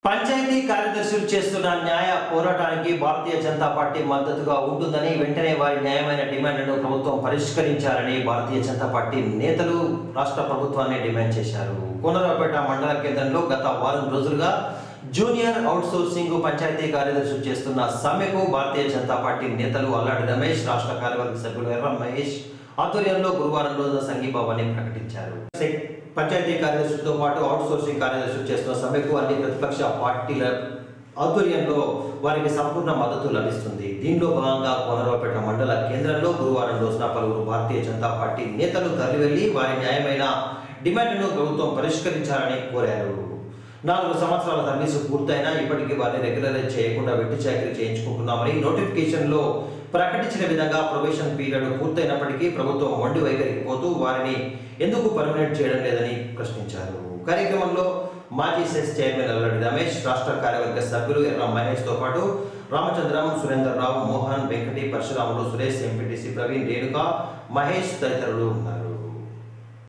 పంచాయతీ కార్యదర్శులు చేస్తున్న న్యాయ పోరాటానికి భారతీయ జనతా పార్టీ మద్దతుగా ఉంటుందని వెంటనే వారి న్యాయమైన డిమాండ్లను ప్రభుత్వం పరిష్కరించాలని భారతీయ జనతా పార్టీ నేతలు రాష్ట్ర ప్రభుత్వాన్ని డిమాండ్ చేశారు కోనరావుపేట మండల కేంద్రంలో గత వారం రోజులుగా జూనియర్ అవుట్ సోర్సింగ్ పంచాయతీ కార్యదర్శులు చేస్తున్న సమ్మెకు భారతీయ జనతా పార్టీ నేతలు అల్లాడి రమేష్ రాష్ట్ర కార్యవర్గ సభ్యులు ఎర్ర మహేష్ ఆధ్వర్యంలో గురువారం రోజున సంఘీభావాన్ని ప్రకటించారు పంచాయతీ కార్యదర్శులతో పాటు అవుట్ సోర్సింగ్ కార్యదర్శులు చేస్తున్న సమ్మెకు అన్ని ప్రతిపక్ష పార్టీల ఆధ్వర్యంలో వారికి సంపూర్ణ మద్దతు లభిస్తుంది దీనిలో భాగంగా కోనరావుపేట మండల కేంద్రంలో గురువారం రోజున పలువురు భారతీయ జనతా పార్టీ నేతలు తరలివెళ్లి వారి న్యాయమైన డిమాండ్ను ప్రభుత్వం పరిష్కరించాలని కోరారు నాలుగు సంవత్సరాల సర్వీసు పూర్తయినా ఇప్పటికీ వారిని రెగ్యులరైజ్ చేయకుండా వెట్టి చాకరీ చేయించుకుంటున్నామని నోటిఫికేషన్లో ప్రకటించిన విధంగా ప్రొబేషన్ పీరియడ్ పూర్తయినప్పటికీ ప్రభుత్వం మొండి వైఖరికి పోతూ వారిని ఎందుకు పర్మనెంట్ చేయడం లేదని ప్రశ్నించారు కార్యక్రమంలో మాజీ సెస్ చైర్మన్ అల్లడి రమేష్ రాష్ట్ర కార్యవర్గ సభ్యులు ఎర్ర మహేష్ తో పాటు రామచంద్రం సురేందర్ రావు మోహన్ వెంకటి పరశురాములు సురేష్ ఎంపీటీసీ ప్రవీణ్ రేణుక మహేష్ తదితరులు ఉన్నారు